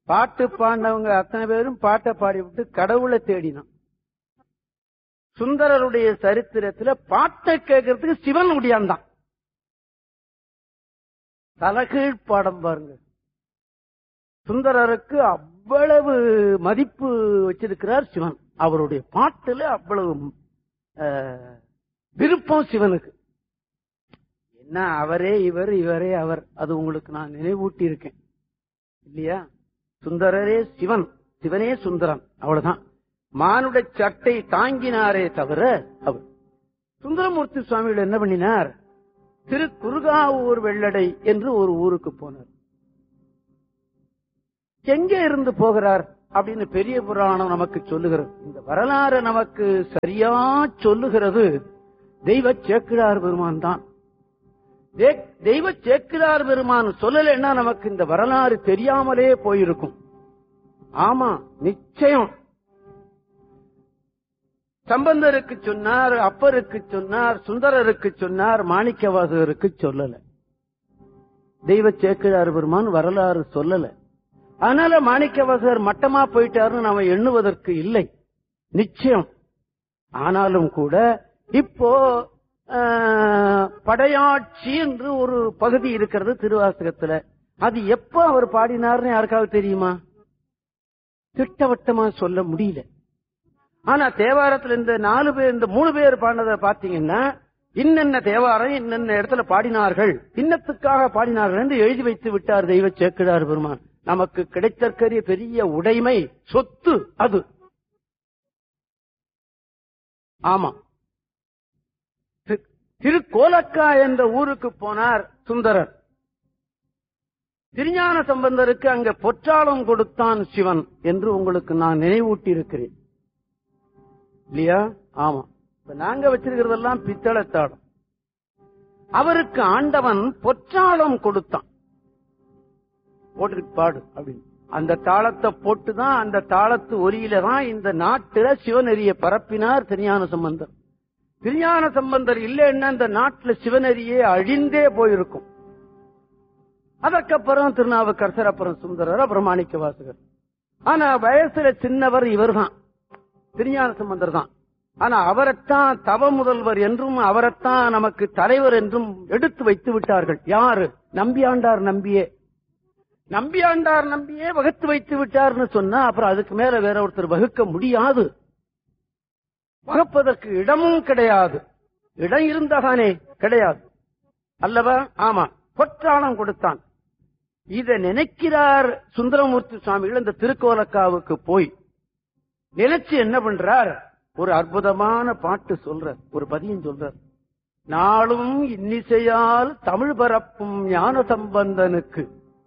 பாட்டு பாடினவங்க அத்தனை பேரும் பாட்டை பாடி விட்டு கடவுளை தேடினான் சுந்தரருடைய சரித்திரத்துல பாட்டை கேட்கறதுக்கு சிவன் முடியாந்தான் தலகீழ் பாடம் பாருங்க சுந்தரருக்கு அவ்வளவு மதிப்பு வச்சிருக்கிறார் சிவன் அவருடைய பாட்டுல அவ்வளவு அஹ், விருப்பம் சிவனுக்கு என்ன அவரே இவர் இவரே அவர் அது உங்களுக்கு நான் நினைவூட்டி இருக்கேன் இல்லையா சுந்தரரே சிவன் சிவனே சுந்தரன் அவ்வளவுதான் மானுட சட்டை தாங்கினாரே தவிர அவர் சுந்தரமூர்த்தி சுவாமிகள் என்ன பண்ணினார் திரு குருகாவூர் வெள்ளடை என்று ஒரு ஊருக்கு போனார் எங்கே இருந்து போகிறார் அப்படின்னு பெரிய புராணம் நமக்கு சொல்லுகிறது இந்த வரலாறு நமக்கு சரியா சொல்லுகிறது தெய்வ சேக்கிழார் பெருமான் தான் தே- தெய்வ சேக்கிழார் பெருமான் சொல்லலைன்னா நமக்கு இந்த வரலாறு தெரியாமலே போயிருக்கும் ஆமா நிச்சயம் சம்பந்தருக்கு சொன்னார் அப்பருக்கு சொன்னார் சுந்தரருக்கு சொன்னார் மாணிக்கவாசகருக்கு சொல்லல தெய்வ சேக்கிழார் பெருமான் வரலாறு சொல்லல அதனால மாணிக்கவாசகர் மட்டமா போயிட்டாருன்னு நாம எண்ணுவதற்கு இல்லை நிச்சயம் ஆனாலும் கூட இப்போ ஆஹ், படையாட்சி என்று ஒரு பகுதி இருக்கிறது திருவாசகத்துல அது எப்ப அவர் பாடினார்னு யாருக்காவது தெரியுமா திட்டவட்டமா சொல்ல முடியல ஆனா தேவாரத்துல இந்த நாலு பேர் இந்த மூணு பேர் பாடினதை பாத்தீங்கன்னா இன்னென்ன தேவாரம் இன்னென்ன இடத்துல பாடினார்கள் இன்னத்துக்காக பாடினார்கள் என்று எழுதி வைத்து விட்டார் தெய்வ சேக்கிழார் பெருமான் நமக்கு கிடைத்தற்கரிய பெரிய உடைமை சொத்து அது ஆமா தி- திருக்கோலக்கா என்ற ஊருக்கு போனார் சுந்தரர் திருஞான சம்பந்தருக்கு அங்க பொற்றாளம் கொடுத்தான் சிவன் என்று உங்களுக்கு நான் நினைவூட்டி இருக்கிறேன் இல்லையா ஆமா இப்ப நாங்க வச்சிருக்கிறதெல்லாம் பித்தளத்தாளம் அவருக்கு ஆண்டவன் பொற்றாளம் கொடுத்தான் போட்டுக்கிட்டு பாடு அப்படின்னு அந்த தாளத்தை போட்டுதான் அந்த தாளத்து ஒலியில தான் இந்த நாட்டுல சிவநெறிய பரப்பினார் திருஞான சம்பந்தர் திருஞான சம்பந்தர் இல்லைன்னா இந்த நாட்டுல சிவநெறியே அழிந்தே போயிருக்கும் அதற்கப்புறம் திருநாவுக்கரசர் அப்புறம் சுந்தரர் அப்புறம் மாணிக்க வாசகர் ஆனா வயசுல சின்னவர் இவர்தான் திருஞான சம்பந்தர் தான் ஆனா அவரைத்தான் தவ முதல்வர் என்றும் அவரைத்தான் நமக்கு தலைவர் என்றும் எடுத்து வைத்து விட்டார்கள் யாரு நம்பியாண்டார் நம்பியே நம்பியாண்டார் நம்பியே வகுத்து வைத்து விட்டார்னு சொன்னா அப்புறம் அதுக்கு மேல வேற ஒருத்தர் வகுக்க முடியாது வகுப்பதற்கு இடமும் கிடையாது இடம் இருந்தாதானே கிடையாது அல்லவா ஆமா பொற்றாளம் கொடுத்தான் இத நினைக்கிறார் சுந்தரமூர்த்தி சுவாமிகள் இந்த திருக்கோலக்காவுக்கு போய் நினைச்சு என்ன பண்றார் ஒரு அற்புதமான பாட்டு சொல்றார் ஒரு பதியம் சொல்றார் நாளும் இன்னிசையால் தமிழ் பரப்பும் ஞான சம்பந்தனுக்கு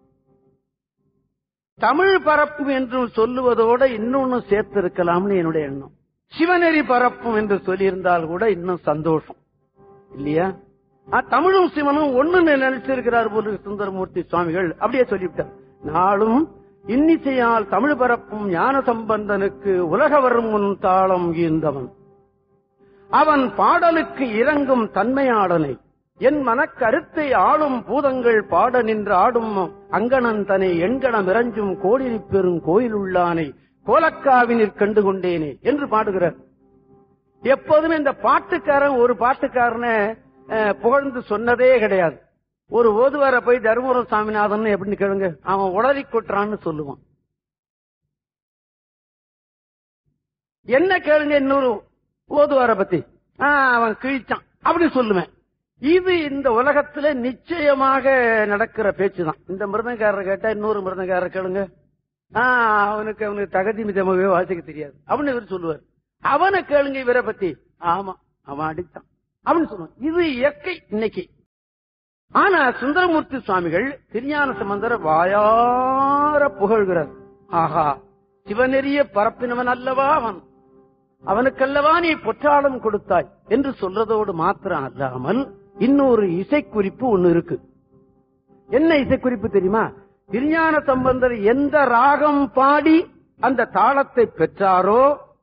தமிழ் பரப்பும் என்று சொல்லுவதோட இன்னொன்னு சேர்த்து இருக்கலாம்னு என்னுடைய எண்ணம் சிவநெறி பரப்பும் என்று சொல்லியிருந்தால் கூட இன்னும் சந்தோஷம் இல்லையா ஆ, தமிழும் சிவனும் ஒண்ணு நினைச்சிருக்கிறார் போல சுந்தரமூர்த்தி சுவாமிகள் அப்படியே சொல்லிவிட்டார் நாளும் இன்னிசையால் தமிழ் பரப்பும் ஞான சம்பந்தனுக்கு உலக வரும் முன் தாளம் ஈந்தவன் அவன் பாடலுக்கு இறங்கும் தன்மையாடனை என் மனக்கருத்தை ஆளும் பூதங்கள் பாட நின்று ஆடும் அங்கணன் தனை எண்கணம் இறஞ்சும் கோடிரி பெறும் கோயிலுள்ளானை கோலக்காவினிற் கண்டு கொண்டேனே என்று பாடுகிறார் எப்போதுமே இந்த பாட்டுக்காரன் ஒரு பாட்டுக்காரனை அஹ், புகழ்ந்து சொன்னதே கிடையாது ஒரு ஓதுவார போய் தருமபுரம் சாமிநாதன் எப்படின்னு கேளுங்க அவன் உளறி கொட்டுறான்னு சொல்லுவான் என்ன கேளுங்க இன்னொரு ஓதுவார பத்தி ஆ, அவன் கிழிச்சான் அப்படி சொல்லுவேன் இது இந்த உலகத்துல நிச்சயமாக நடக்கிற பேச்சுதான் இந்த மிருதங்காரர் கேட்டா இன்னொரு மிருதங்காரர் கேளுங்க ஆ, அவனுக்கு அவனுக்கு தகுதி மிதமாகவே வாசிக்க தெரியாது அப்படின்னு இவர் சொல்லுவார் அவனை கேளுங்க இவரை பத்தி ஆமா அவன் அடித்தான் அப்படின்னு சொல்லுவான் இது இயற்கை இன்னைக்கு ஆனா சுந்தரமூர்த்தி சுவாமிகள் திருஞான சம்பந்தர வாயார புகழ்கிறார் ஆஹா சிவநெறிய பரப்பினவன் அல்லவா அவன் அவனுக்கல்லவா நீ பொற்றாளம் கொடுத்தாய் என்று சொல்றதோடு மாத்திரம் அல்லாமல் இன்னொரு இசைக்குறிப்பு ஒண்ணு இருக்கு என்ன இசைக்குறிப்பு தெரியுமா திருஞான சம்பந்தர் எந்த ராகம் பாடி அந்த தாளத்தை பெற்றாரோ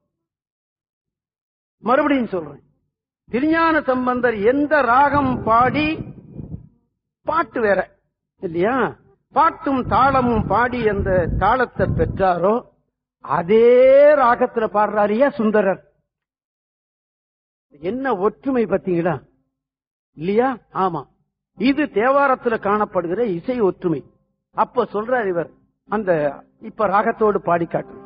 மறுபடியும் சொல்றேன் திருஞான சம்பந்தர் எந்த ராகம் பாடி பாட்டு வேற இல்லையா பாட்டும் தாளமும் பாடி அந்த தாளத்தை பெற்றாரோ அதே ராகத்துல பாடுறாரியா சுந்தரர் என்ன ஒற்றுமை பத்தீங்களா இல்லையா ஆமா இது தேவாரத்துல காணப்படுகிற இசை ஒற்றுமை அப்ப சொல்றார் இவர் அந்த இப்ப ராகத்தோடு பாடி காட்டு